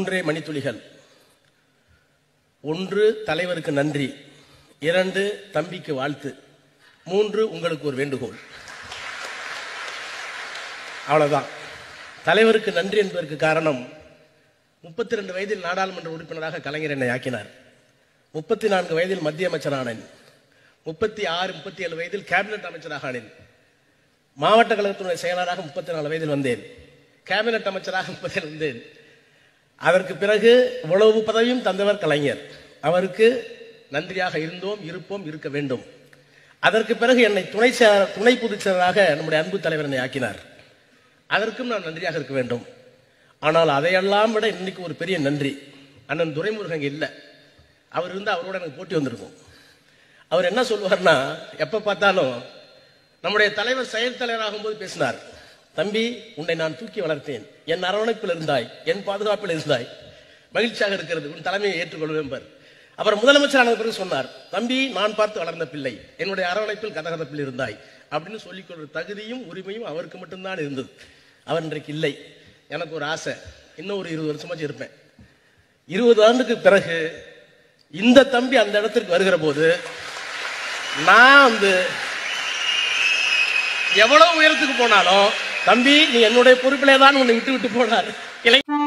மூன்றே மணித்துளிகள் ஒன்று தலைவருக்கு நன்றி இரண்டு தம்பிக்கு வாழ்த்து மூன்று உங்களுக்கு ஒரு வேண்டுகோள் அவ்வளவுதான் தலைவருக்கு நன்றி என்பதற்கு காரணம் முப்பத்தி ரெண்டு வயதில் நாடாளுமன்ற உறுப்பினராக கலைஞர் என்னை ஆக்கினார் முப்பத்தி நான்கு வயதில் மத்திய அமைச்சரானேன் முப்பத்தி ஆறு முப்பத்தி ஏழு வயதில் கேபினட் அமைச்சராக ஆனேன் மாவட்ட கழகத்தினுடைய செயலாளராக முப்பத்தி நாலு வயதில் வந்தேன் கேபினட் அமைச்சராக முப்பத்தில் வந்தேன் அதற்கு பிறகு உளவு பதவியும் தந்தவர் கலைஞர் அவருக்கு நன்றியாக இருந்தோம் இருப்போம் இருக்க வேண்டும் அதற்கு பிறகு என்னை துணை செயலர் துணை பொதுச் செயலராக நம்முடைய அன்பு தலைவர் என்னை ஆக்கினார் அதற்கும் நான் நன்றியாக இருக்க வேண்டும் ஆனால் அதையெல்லாம் விட இன்னைக்கு ஒரு பெரிய நன்றி அண்ணன் துரைமுருகன் இங்க இல்லை அவர் இருந்தால் அவரோட எனக்கு போட்டி வந்திருக்கும் அவர் என்ன சொல்லுவார்னா எப்ப பார்த்தாலும் நம்முடைய தலைவர் செயல் தலைவராகும் போது பேசினார் தம்பி உன்னை நான் தூக்கி வளர்த்தேன் என் அரவணைப்பில் இருந்தாய் என் பாதுகாப்பில் இருந்தாய் மகிழ்ச்சியாக இருக்கிறது உன் தலைமையை ஏற்றுக்கொள்வேன் பார் அப்புறம் முதலமைச்சரான பிறகு சொன்னார் தம்பி நான் பார்த்து வளர்ந்த பிள்ளை என்னுடைய அரவணைப்பில் கதகதப்பில் இருந்தாய் அப்படின்னு சொல்லிக் கொள்ற தகுதியும் உரிமையும் அவருக்கு மட்டும்தான் இருந்தது அவர் இன்றைக்கு இல்லை எனக்கு ஒரு ஆசை இன்னும் ஒரு இருபது வருஷமாச்சு இருப்பேன் இருபது ஆண்டுக்கு பிறகு இந்த தம்பி அந்த இடத்திற்கு வருகிற போது நான் வந்து எவ்வளவு உயரத்துக்கு போனாலும் தம்பி நீ என்னுடைய பொறுப்பிலே தான் உன்னை விட்டு விட்டு போனார் இளை